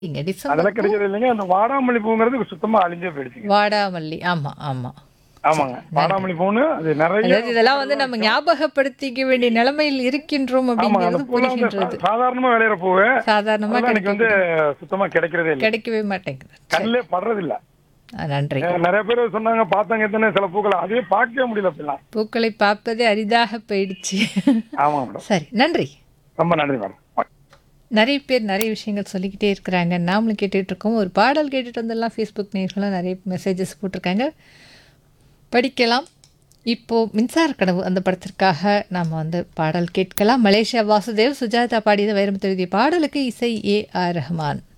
இங்க அதெல்லாம் டிசம்பர் பூ, கிடைக்கிறது இல்லைங்க அந்த வாடாமல்லி பூங்கிறது சுத்தமா அழிஞ்சே போயிடுச்சுங்க வாடாமல்லி ஆமா ஆமா ஆமாங்க வாடாமல்லி பூன்னு அது நிறைய அதாவது இதெல்லாம் வந்து நம்ம ஞாபகப்படுத்திக்க வேண்டிய நிலைமையில் இருக்கின்றோம் ஆமாங்க அந்த அப்படிங்கிறது பூலாம் வந்து புரிகின்றது சா- சாதாரணமா விளையிற பூவு சாதாரணமா அதெல்லாம் எனக்கு வந்து சுத்தமா கிடைக்கிறதே இல்லை கிடைக்கவே மாட்டேங்குது கண்ணிலே படுறது இல்ல ஆ, நன்றி அஹ் நிறைய பேர் சொன்னாங்க பார்த்தாங்க எத்தனை சில பூக்கள் அதையே பார்க்கவே முடியல அப்படிலாம் பூக்களை பார்ப்பதே அரிதாக போயிடுச்சு ஆமாங்க மேடம் சரி நன்றி ரொம்ப நன்றி மேடம் நிறைய பேர் நிறைய விஷயங்கள் சொல்லிக்கிட்டே இருக்கிறாங்க நாமளும் கேட்டுட்டு இருக்கோம் ஒரு பாடல் கேட்டுட்டு வந்துடலாம் ஃபேஸ்புக் நேர்களும் நிறைய மெசேஜஸ் போட்டிருக்காங்க படிக்கலாம் இப்போ மின்சார கனவு அந்த படத்திற்காக நாம் வந்து பாடல் கேட்கலாம் மலேசியா வாசுதேவ் சுஜாதா பாடியது வைரமுத்து எழுதிய பாடலுக்கு இசை ஏ ஆர் ரஹ்மான்